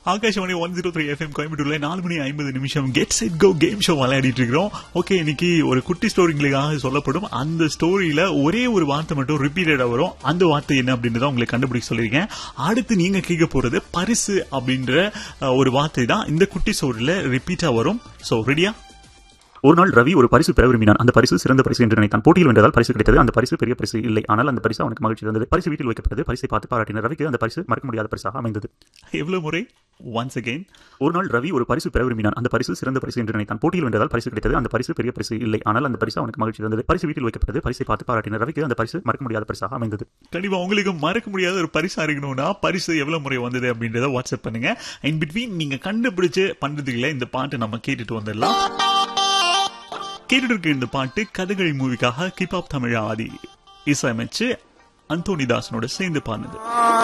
Akashvani one zero three FM கோயம்புத்தூர்ல நாலு மணி ஐம்பது நிமிஷம் get set go game show விளையாடிட்டு இருக்கிறோம் ஓகே இன்னைக்கு ஒரு குட்டி ஸ்டோரிங்களுக்காக சொல்லப்படும் அந்த ஸ்டோரியில ஒரே ஒரு வார்த்தை மட்டும் ரிப்பீட்டடா வரும் அந்த வார்த்தை என்ன அப்படின்றத உங்களுக்கு கண்டுபிடிக்க சொல்லியிருக்கேன் அடுத்து நீங்க கேட்க போறது பரிசு அப்படின்ற அஹ், ஒரு வார்த்தை தான் இந்த குட்டி ஸ்டோரியில ரிப்பீட்டா வரும் சோ ரெடியா ஒரு நாள் ரவி ஒரு பரிசு பெற விரும்பினான் அந்த பரிசு சிறந்த பரிசு என்று நினைத்தான் போட்டியில் வென்றதால் பரிசு கிடைத்தது அந்த பரிசு பெரிய பரிசு இல்லை ஆனால் அந்த பரிசு அவனுக்கு மகிழ்ச்சி தந்தது பரிசு வீட்டில் வைக்கப்பட்டது பரிசை பார்த்து பாராட்டினார் ரவிக்கு அந்த பரிசு மறக்க முடியாத பரிசாக அமைந்தது எவ்வளவு முறை ஒன்ஸ் அகைன் ஒரு நாள் ரவி ஒரு பரிசு பெற விரும்பினான் அந்த பரிசு சிறந்த பரிசு என்று நினைத்தான் போட்டியில் வென்றதால் பரிசு கிடைத்தது அந்த பரிசு பெரிய பரிசு இல்லை ஆனால் அந்த பரிசு அவனுக்கு மகிழ்ச்சி தந்தது பரிசு வீட்டில் வைக்கப்பட்டது பரிசை பார்த்து பாராட்டினார் ரவிக்கு அந்த பரிசு மறக்க முடியாத பரிசாக அமைந்தது கண்டிப்பா உங்களுக்கு மறக்க முடியாத ஒரு பரிசா இருக்கணும்னா பரிசு எவ்வளவு முறை வந்தது அப்படின்றத வாட்ஸ்அப் பண்ணுங்க இன் பிட்வீன் நீங்க கண்டுபிடிச்சு பண்றதுக்குள்ள இந்த பாட்டை நம்ம கேட்டுட்டு வந்துடலாம் கேட்டுட்டு இருக்க இந்த பாட்டு கதகளி மூவிக்காக கிப் ஆப் தமிழ் ஆதி இசையமைச்சு அந்தோனி தாசனோட சேர்ந்து பாடுனது